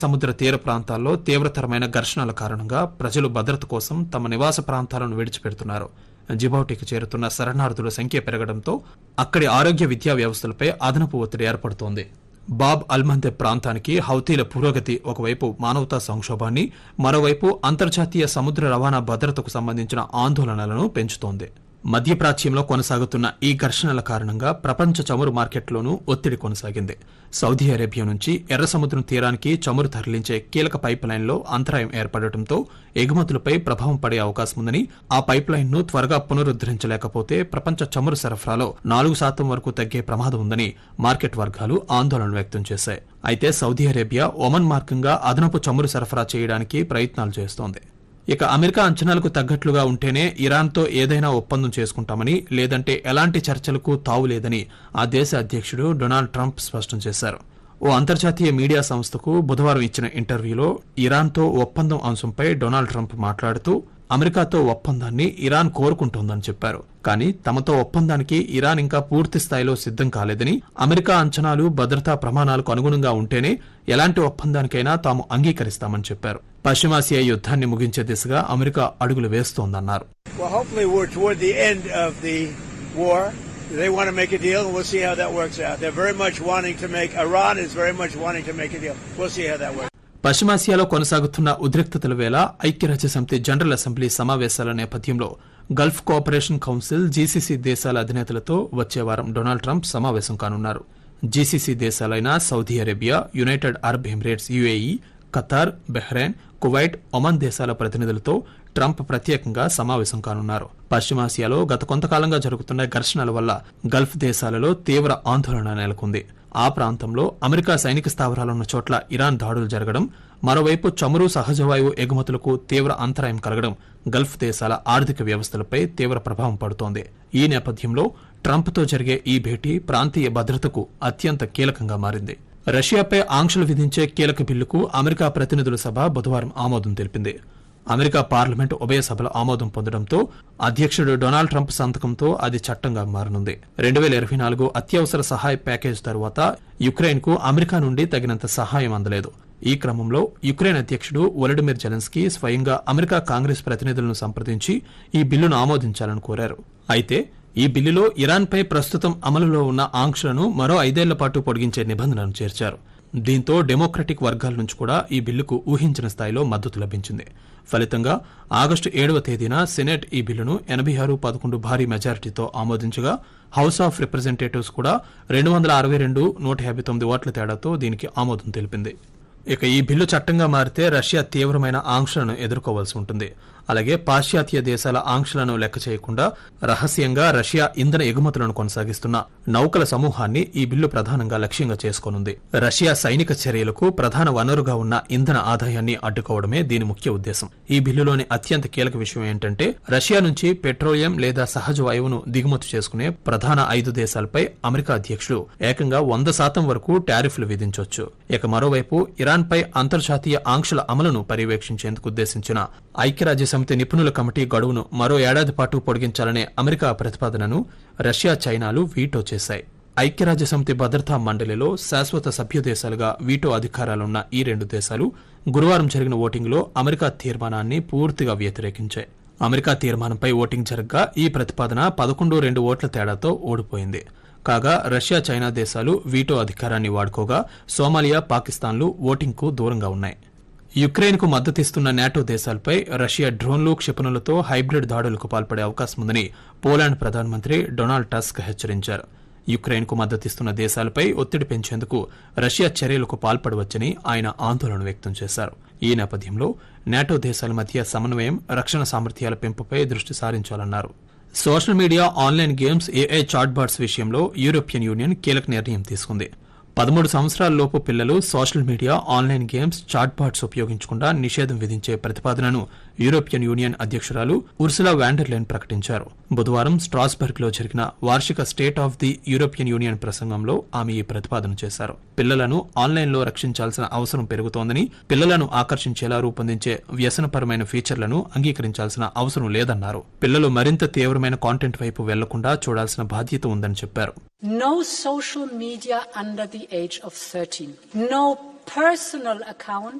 సముద్ర తీర ప్రాంతాల్లో తీవ్రతరమైన ఘర్షణల కారణంగా ప్రజలు భద్రత కోసం తమ నివాస ప్రాంతాలను విడిచిపెడుతున్నారు జిబౌటికి చేరుతున్న శరణార్థుల సంఖ్య పెరగడంతో అక్కడి ఆరోగ్య విద్యా వ్యవస్థలపై అదనపు ఒత్తిడి ఏర్పడుతోంది బాబ్ అల్మందె ప్రాంతానికి హౌతీల పురోగతి ఒకవైపు మానవతా సంక్షోభాన్ని మరోవైపు అంతర్జాతీయ సముద్ర రవాణా భద్రతకు సంబంధించిన ఆందోళనలను పెంచుతోంది మధ్యప్రాచ్యంలో కొనసాగుతున్న ఈ ఘర్షణల కారణంగా ప్రపంచ చమురు మార్కెట్లోనూ ఒత్తిడి కొనసాగింది సౌదీ అరేబియా నుంచి ఎర్ర సముద్రం తీరానికి చమురు తరలించే కీలక పైప్ లైన్లో అంతరాయం ఏర్పడటంతో ఎగుమతులపై ప్రభావం పడే అవకాశం ఉందని ఆ పైప్ లైన్ను త్వరగా పునరుద్దరించలేకపోతే ప్రపంచ చమురు సరఫరాలో నాలుగు శాతం వరకు తగ్గే ప్రమాదం ఉందని మార్కెట్ వర్గాలు ఆందోళన వ్యక్తం చేశాయి అయితే సౌదీ అరేబియా ఒమన్ మార్గంగా అదనపు చమురు సరఫరా చేయడానికి ప్రయత్నాలు చేస్తోంది ఇక అమెరికా అంచనాలకు తగ్గట్లుగా ఉంటేనే ఇరాన్తో ఏదైనా ఒప్పందం చేసుకుంటామని లేదంటే ఎలాంటి చర్చలకు తావు లేదని ఆ దేశ అధ్యక్షుడు డొనాల్డ్ ట్రంప్ స్పష్టం చేశారు ఓ అంతర్జాతీయ మీడియా సంస్థకు బుధవారం ఇచ్చిన ఇంటర్వ్యూలో ఇరాన్తో ఒప్పందం అంశంపై డొనాల్డ్ ట్రంప్ మాట్లాడుతూ అమెరికాతో ఒప్పందాన్ని ఇరాన్ కోరుకుంటోందని చెప్పారు కానీ తమతో ఒప్పందానికి ఇరాన్ ఇంకా పూర్తి స్థాయిలో సిద్ధం కాలేదని అమెరికా అంచనాలు భద్రతా ప్రమాణాలకు అనుగుణంగా ఉంటేనే ఎలాంటి ఒప్పందానికైనా తాము అంగీకరిస్తామని చెప్పారు పశ్చిమాసియా యుద్ధాన్ని ముగించే దిశగా అమెరికా అడుగులు వేస్తోందన్నారు Well, hopefully we're toward the end of the war. They want to make a deal, and we'll see how that works out. They're very much wanting to make, Iran is very much wanting to make a deal. We'll see how that works. పశ్చిమాసియాలో కొనసాగుతున్న ఉద్రిక్తతల వేళ ఐక్యరాజ్య సమితి general assembly సమావేశాల నేపథ్యంలో Gulf cooperation council GCC దేశాల అధినేతలతో వచ్చే వారం డొనాల్డ్ ట్రంప్ సమావేశం కానున్నారు జీసీసీ దేశాలైన Saudi Arabia United Arab Emirates UAE Qatar Bahrain Kuwait Oman దేశాల ప్రతినిధులతో ట్రంప్ ప్రత్యేకంగా సమావేశం కానున్నారు పశ్చిమాసియాలో గత కొంతకాలంగా జరుగుతున్న ఘర్షణల వల్ల గల్ఫ్ దేశాలలో తీవ్ర ఆందోళన నెలకొంది ఆ ప్రాంతంలో అమెరికా సైనిక స్థావరాలున్న చోట్ల ఇరాన్ దాడులు జరగడం మరోవైపు చమురు సహజవాయువు ఎగుమతులకు తీవ్ర అంతరాయం కలగడం గల్ఫ్ దేశాల ఆర్థిక వ్యవస్థలపై తీవ్ర ప్రభావం పడుతోంది ఈ నేపథ్యంలో ట్రంప్తో జరిగే ఈ భేటీ ప్రాంతీయ భద్రతకు అత్యంత కీలకంగా మారింది రష్యాపై ఆంక్షలు విధించే కీలక బిల్లుకు అమెరికా ప్రతినిధుల సభ బుధవారం ఆమోదం తెలిపింది అమెరికా పార్లమెంట్ ఉభయ సభల ఆమోదం పొందడంతో అధ్యక్షుడు డొనాల్డ్ ట్రంప్ సంతకంతో అది చట్టంగా మారనుంది రెండు వేల ఇరవై నాలుగు అత్యవసర సహాయ ప్యాకేజ్ తరువాత యుక్రెయిన్ కు అమెరికా నుండి తగినంత సహాయం అందలేదు ఈ క్రమంలో యుక్రెయిన్ అధ్యక్షుడు వొలడిమిర్ జెలెన్స్కీ స్వయంగా అమెరికా కాంగ్రెస్ ప్రతినిధులను సంప్రదించి ఈ బిల్లును ఆమోదించాలని కోరారు అయితే ఈ బిల్లులో ఇరాన్పై ప్రస్తుతం అమలులో ఉన్న ఆంక్షలను మరో ఐదేళ్ల పాటు పొడిగించే నిబంధనను చేర్చారు దీంతో డెమోక్రటిక్ వర్గాల నుంచి కూడా ఈ బిల్లుకు ఊహించిన స్థాయిలో మద్దతు లభించింది ఫలితంగా ఆగస్టు ఏడవ తేదీన సెనెట్ ఈ బిల్లును ఎనభై ఆరు పదకొండు భారీ మెజారిటీతో ఆమోదించగా హౌస్ ఆఫ్ రిప్రజెంటేటివ్స్ కూడా రెండు వందల అరవై రెండు నూట యాభై తొమ్మిది ఓట్ల తేడాతో దీనికి ఆమోదం తెలిపింది ఇక ఈ బిల్లు చట్టంగా మారితే రష్యా తీవ్రమైన ఆంక్షలను ఎదుర్కోవాల్సి ఉంటుంది అలాగే పాశ్చాత్య దేశాల ఆంక్షలను లెక్క చేయకుండా రహస్యంగా రష్యా ఇంధన ఎగుమతులను కొనసాగిస్తున్న నౌకల సమూహాన్ని ఈ బిల్లు ప్రధానంగా లక్ష్యంగా చేసుకోనుంది రష్యా సైనిక చర్యలకు ప్రధాన వనరుగా ఉన్న ఇంధన ఆదాయాన్ని అడ్డుకోవడమే దీని ముఖ్య ఉద్దేశం ఈ బిల్లులోని అత్యంత కీలక విషయం ఏంటంటే రష్యా నుంచి పెట్రోలియం లేదా సహజ వాయువును దిగుమతి చేసుకునే ప్రధాన ఐదు దేశాలపై అమెరికా అధ్యక్షుడు ఏకంగా వంద శాతం వరకు టారిఫ్లు విధించొచ్చు ఇక మరోవైపు ఇరాన్ పై అంతర్జాతీయ ఆంక్షల అమలును పర్యవేక్షించేందుకు ఉద్దేశించిన ఐక్యరాజ్య సమితి నిపుణుల కమిటీ గడువును మరో ఏడాది పాటు పొడిగించాలనే అమెరికా ప్రతిపాదనను రష్యా చైనాలు వీటో చేశాయి ఐక్యరాజ్య సమితి భద్రతా మండలిలో శాశ్వత సభ్య దేశాలుగా వీటో అధికారాలున్న ఈ రెండు దేశాలు గురువారం జరిగిన ఓటింగ్లో అమెరికా తీర్మానాన్ని పూర్తిగా వ్యతిరేకించాయి అమెరికా తీర్మానంపై ఓటింగ్ జరగ్గా ఈ ప్రతిపాదన పదకొండు రెండు ఓట్ల తేడాతో ఓడిపోయింది కాగా రష్యా చైనా దేశాలు వీటో అధికారాన్ని వాడుకోగా సోమాలియా పాకిస్తాన్లు ఓటింగ్కు దూరంగా ఉన్నాయి యుక్రెయిన్కు మద్దతిస్తున్న నాటో దేశాలపై రష్యా డ్రోన్లు క్షిపణులతో హైబ్రిడ్ దాడులకు పాల్పడే అవకాశం ఉందని పోలాండ్ ప్రధానమంత్రి డొనాల్డ్ టస్క్ హెచ్చరించారు యుక్రెయిన్కు మద్దతిస్తున్న దేశాలపై ఒత్తిడి పెంచేందుకు రష్యా చర్యలకు పాల్పడవచ్చని ఆయన ఆందోళన వ్యక్తం చేశారు ఈ నేపథ్యంలో నాటో దేశాల మధ్య సమన్వయం రక్షణ సామర్థ్యాల పెంపుపై దృష్టి సారించాలన్నారు social media online games AI chatbots విషయంలో యూరోపియన్ యూనియన్ కీలక నిర్ణయం తీసుకుంది పదమూడు సంవత్సరాల లోపు పిల్లలు social media online games chatbots ఉపయోగించకుండా నిషేధం విధించే ప్రతిపాదనను యూరోపియన్ యూనియన్ అధ్యక్షురాలు ఉర్సులా వ్యాండర్లైన్ ప్రకటించారు బుధవారం స్ట్రాస్బర్గ్ లో జరిగిన వార్షిక state of the European Union ప్రసంగంలో ఆమె ఈ ప్రతిపాదన చేశారు పిల్లలను ఆన్లైన్లో రక్షించాల్సిన అవసరం పెరుగుతోందని పిల్లలను ఆకర్షించేలా రూపొందించే వ్యసనపరమైన ఫీచర్లను అంగీకరించాల్సిన అవసరం లేదన్నారు పిల్లలు మరింత తీవ్రమైన కాంటెంట్ వైపు వెళ్లకుండా చూడాల్సిన బాధ్యత ఉందని చెప్పారు No social media under the age of 13. No personal account